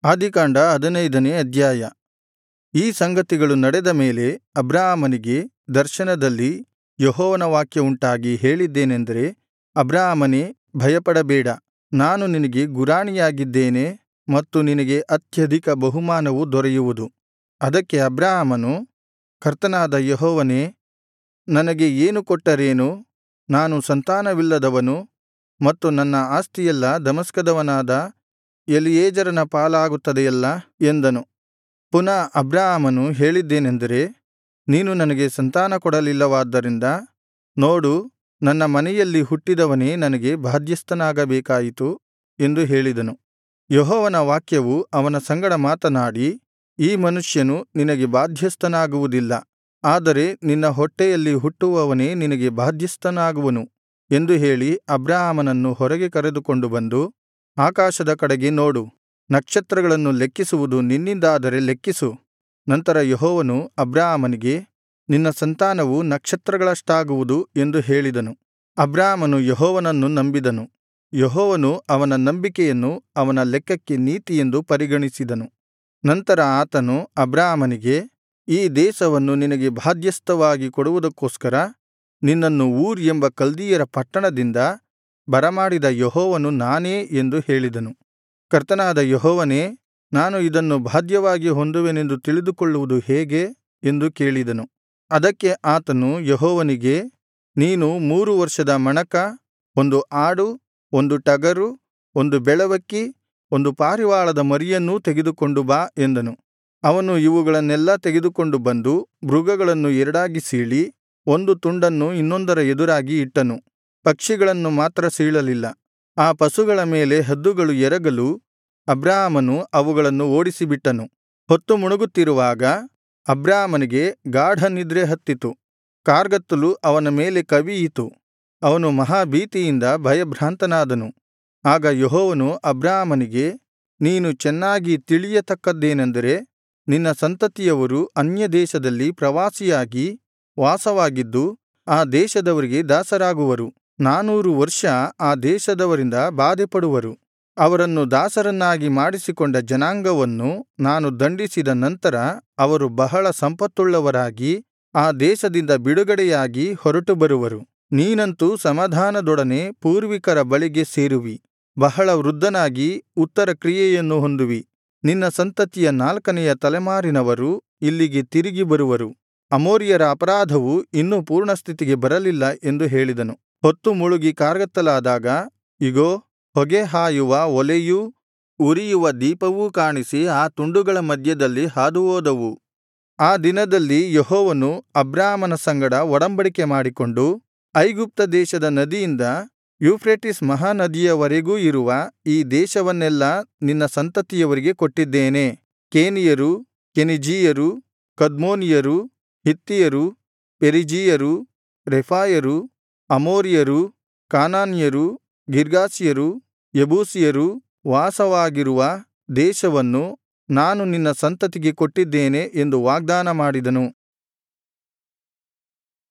ಆದಿಕಾಂಡ ಹದಿನೈದನೇ ಅಧ್ಯಾಯ ಈ ಸಂಗತಿಗಳು ನಡೆದ ಮೇಲೆ ಅಬ್ರಾಮನಿಗೆ ದರ್ಶನದಲ್ಲಿ ಯೆಹೋವನ ವಾಕ್ಯವುಂಟಾಗಿ ಹೇಳಿದ್ದೇನೆಂದರೆ ಅಬ್ರಾಮನೇ ಭಯಪಡಬೇಡ ನಾನು ನಿನಗೆ ಗುರಾಣಿಯಾಗಿದ್ದೇನೆ ಮತ್ತು ನಿನಗೆ ಅತ್ಯಧಿಕ ಬಹುಮಾನವು ದೊರೆಯುವುದು ಅದಕ್ಕೆ ಅಬ್ರಾಮನು ಕರ್ತನಾದ ಯೆಹೋವನೇ ನನಗೆ ಏನು ಕೊಟ್ಟರೇನು ನಾನು ಸಂತಾನವಿಲ್ಲದವನು ಮತ್ತು ನನ್ನ ಆಸ್ತಿಯೆಲ್ಲಾ ದಮಸ್ಕದವನಾದ ಎಲೀಯೆಜರನ ಪಾಲಾಗುತ್ತದೆಯಲ್ಲಾ ಎಂದನು ಪುನಃ ಅಬ್ರಾಮನು ಹೇಳಿದ್ದೇನೆಂದರೆ ನೀನು ನನಗೆ ಸಂತಾನ ಕೊಡಲಿಲ್ಲವಾದ್ದರಿಂದ ನೋಡು ನನ್ನ ಮನೆಯಲ್ಲಿ ಹುಟ್ಟಿದವನೇ ನನಗೆ ಬಾಧ್ಯಸ್ಥನಾಗಬೇಕಾಯಿತು ಎಂದು ಹೇಳಿದನು ಯೆಹೋವನ ವಾಕ್ಯವು ಅವನ ಸಂಗಡ ಮಾತನಾಡಿ ಈ ಮನುಷ್ಯನು ನಿನಗೆ ಬಾಧ್ಯಸ್ಥನಾಗುವುದಿಲ್ಲ ಆದರೆ ನಿನ್ನ ಹೊಟ್ಟೆಯಲ್ಲಿ ಹುಟ್ಟುವವನೇ ನಿನಗೆ ಬಾಧ್ಯಸ್ಥನಾಗುವನು ಎಂದು ಹೇಳಿ ಅಬ್ರಾಮನನ್ನು ಹೊರಗೆ ಕರೆದುಕೊಂಡು ಬಂದು ಆಕಾಶದ ಕಡೆಗೆ ನೋಡು ನಕ್ಷತ್ರಗಳನ್ನು ಲೆಕ್ಕಿಸುವುದು ನಿನ್ನಿಂದಾದರೆ ಲೆಕ್ಕಿಸು ನಂತರ ಯೆಹೋವನು ಅಬ್ರಾಮನಿಗೆ ನಿನ್ನ ಸಂತಾನವು ನಕ್ಷತ್ರಗಳಷ್ಟಾಗುವುದು ಎಂದು ಹೇಳಿದನು ಅಬ್ರಾಮನು ಯೆಹೋವನನ್ನು ನಂಬಿದನು ಯೆಹೋವನು ಅವನ ನಂಬಿಕೆಯನ್ನು ಅವನ ಲೆಕ್ಕಕ್ಕೆ ನೀತಿಯೆಂದು ಪರಿಗಣಿಸಿದನು ನಂತರ ಆತನು ಅಬ್ರಾಮನಿಗೆ ಈ ದೇಶವನ್ನು ನಿನಗೆ ಬಾಧ್ಯಸ್ಥವಾಗಿ ಕೊಡುವುದಕ್ಕೋಸ್ಕರ ನಿನ್ನನ್ನು ಊರ್ ಎಂಬ ಕಲ್ದೀಯರ ಪಟ್ಟಣದಿಂದ ಬರಮಾಡಿದ ಯೆಹೋವನು ನಾನೇ ಎಂದು ಹೇಳಿದನು ಕರ್ತನಾದ ಯೆಹೋವನೇ ನಾನು ಇದನ್ನು ಬಾಧ್ಯವಾಗಿ ಹೊಂದುವೆನೆಂದು ತಿಳಿದುಕೊಳ್ಳುವುದು ಹೇಗೆ ಎಂದು ಕೇಳಿದನು ಅದಕ್ಕೆ ಆತನು ಯೆಹೋವನಿಗೆ ನೀನು ಮೂರು ವರ್ಷದ ಮಣಕ ಒಂದು ಆಡು ಒಂದು ಟಗರು ಒಂದು ಬೆಳವಕ್ಕಿ ಒಂದು ಪಾರಿವಾಳದ ಮರಿಯನ್ನೂ ತೆಗೆದುಕೊಂಡು ಬಾ ಎಂದನು ಅವನು ಇವುಗಳನ್ನೆಲ್ಲಾ ತೆಗೆದುಕೊಂಡು ಬಂದು ಮೃಗಗಳನ್ನು ಎರಡಾಗಿ ಸೀಳಿ ಒಂದು ತುಂಡನ್ನು ಇನ್ನೊಂದರ ಎದುರಾಗಿ ಇಟ್ಟನು ಪಕ್ಷಿಗಳನ್ನು ಮಾತ್ರ ಸೀಳಲಿಲ್ಲ ಆ ಪಶುಗಳ ಮೇಲೆ ಹದ್ದುಗಳು ಎರಗಲು ಅಬ್ರಾಮನು ಅವುಗಳನ್ನು ಓಡಿಸಿಬಿಟ್ಟನು ಹೊತ್ತು ಮುಣುಗುತ್ತಿರುವಾಗ ಅಬ್ರಾಮನಿಗೆ ಗಾಢನಿದ್ರೆ ಹತ್ತಿತು ಕಾರ್ಗತ್ತಲು ಅವನ ಮೇಲೆ ಕವಿಯಿತು ಅವನು ಮಹಾಭೀತಿಯಿಂದ ಭಯಭ್ರಾಂತನಾದನು ಆಗ ಯೆಹೋವನು ಅಬ್ರಾಮನಿಗೆ ನೀನು ಚೆನ್ನಾಗಿ ತಿಳಿಯತಕ್ಕದ್ದೇನೆಂದರೆ ನಿನ್ನ ಸಂತತಿಯವರು ಅನ್ಯದೇಶದಲ್ಲಿ ಪ್ರವಾಸಿಯಾಗಿ ವಾಸವಾಗಿದ್ದು ಆ ದೇಶದವರಿಗೆ ದಾಸರಾಗುವರು ನಾನೂರು ವರ್ಷ ಆ ದೇಶದವರಿಂದ ಬಾಧೆಪಡುವರು ಅವರನ್ನು ದಾಸರನ್ನಾಗಿ ಮಾಡಿಸಿಕೊಂಡ ಜನಾಂಗವನ್ನು ನಾನು ದಂಡಿಸಿದ ನಂತರ ಅವರು ಬಹಳ ಸಂಪತ್ತುಳ್ಳವರಾಗಿ ಆ ದೇಶದಿಂದ ಬಿಡುಗಡೆಯಾಗಿ ಹೊರಟು ಬರುವರು ನೀನಂತೂ ಸಮಾಧಾನದೊಡನೆ ಪೂರ್ವಿಕರ ಬಳಿಗೆ ಸೇರುವಿ ಬಹಳ ವೃದ್ಧನಾಗಿ ಉತ್ತರ ಕ್ರಿಯೆಯನ್ನು ಹೊಂದುವಿ ನಿನ್ನ ಸಂತತಿಯ ನಾಲ್ಕನೆಯ ತಲೆಮಾರಿನವರು ಇಲ್ಲಿಗೆ ತಿರುಗಿ ಬರುವರು ಅಮೋರಿಯರ ಅಪರಾಧವು ಇನ್ನೂ ಪೂರ್ಣಸ್ಥಿತಿಗೆ ಬರಲಿಲ್ಲ ಎಂದು ಹೇಳಿದನು ಹೊತ್ತು ಮುಳುಗಿ ಕಾರ್ಗತ್ತಲಾದಾಗ ಇಗೋ ಹೊಗೆ ಹಾಯುವ ಒಲೆಯೂ ಉರಿಯುವ ದೀಪವೂ ಕಾಣಿಸಿ ಆ ತುಂಡುಗಳ ಮಧ್ಯದಲ್ಲಿ ಹಾದುಹೋದವು ಆ ದಿನದಲ್ಲಿ ಯೆಹೋವನು ಅಬ್ರಾಮನ ಸಂಗಡ ಒಡಂಬಡಿಕೆ ಮಾಡಿಕೊಂಡು ಐಗುಪ್ತ ದೇಶದ ನದಿಯಿಂದ ಯೂಫ್ರೆಟಿಸ್ ಮಹಾನದಿಯವರೆಗೂ ಇರುವ ಈ ದೇಶವನ್ನೆಲ್ಲಾ ನಿನ್ನ ಸಂತತಿಯವರಿಗೆ ಕೊಟ್ಟಿದ್ದೇನೆ ಕೇನಿಯರು ಕೆನಿಜೀಯರು ಕದ್ಮೋನಿಯರು ಹಿತ್ತಿಯರು ಪೆರಿಜೀಯರು ರೆಫಾಯರು ಅಮೋರಿಯರು ಕಾನಾನ್ಯರು ಗಿರ್ಗಾಷಿಯರು ಯೆಬೂಸಿಯರು ವಾಸವಾಗಿರುವ ದೇಶವನ್ನು ನಾನು ನಿನ್ನ ಸಂತತಿಗೆ ಕೊಟ್ಟಿದ್ದೇನೆ ಎಂದು ವಾಗ್ದಾನ ಮಾಡಿದನು